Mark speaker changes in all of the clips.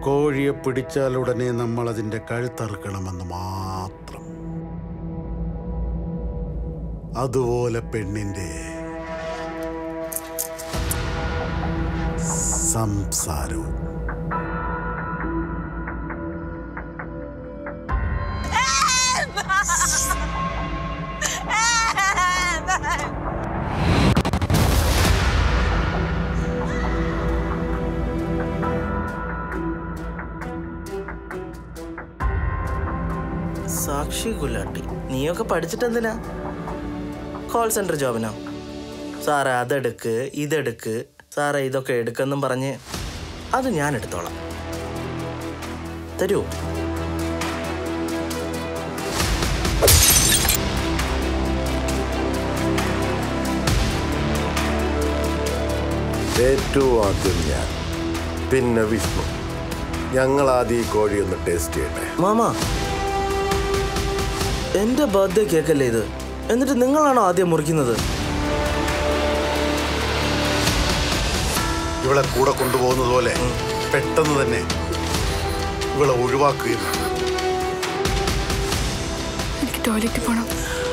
Speaker 1: കോഴിയെ പിടിച്ചാൽ ഉടനെ നമ്മൾ അതിന്റെ കഴുത്തറുക്കണമെന്ന് മാത്രം അതുപോലെ പെണ്ണിന്റെ സംസാരവും
Speaker 2: സാക്ഷി ഗുലാട്ടി നീയൊക്കെ പഠിച്ചിട്ടെന്തിനാ കോൾ സെന്റർ ജോബിനോ സാറേ അതെടുക്ക് ഇതെടുക്ക് സാറേ ഇതൊക്കെ എടുക്കെന്നും പറഞ്ഞ് അത് ഞാൻ എടുത്തോളാം തരൂ
Speaker 3: ഏറ്റവും ആദ്യം ഞാൻ പിന്നെ വിഷ്ണു ഞങ്ങൾ ആദ്യം ഈ കോഴി ഒന്ന് ടേസ്റ്റ് ചെയ്യട്ടെ
Speaker 2: മാമ എന്റെ ബർത്ത്ഡേ കേക്കല്ലേ ഇത് എന്നിട്ട് നിങ്ങളാണോ ആദ്യം മുറിക്കുന്നത്
Speaker 1: ഇവളെ കൂടെ കൊണ്ടുപോകുന്നത് പോലെ പെട്ടെന്ന് തന്നെ ഇവളെ ഒഴിവാക്കുകയും
Speaker 4: എനിക്ക് ടോയ്ലറ്റിൽ പോകണം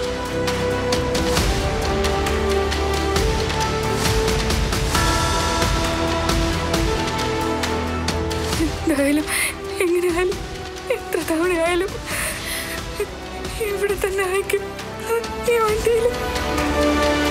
Speaker 4: എന്തായാലും എങ്ങനെയായാലും എത്ര തവണയായാലും ഇവിടെ തന്നെ അയക്കും ഈ വണ്ടിയിൽ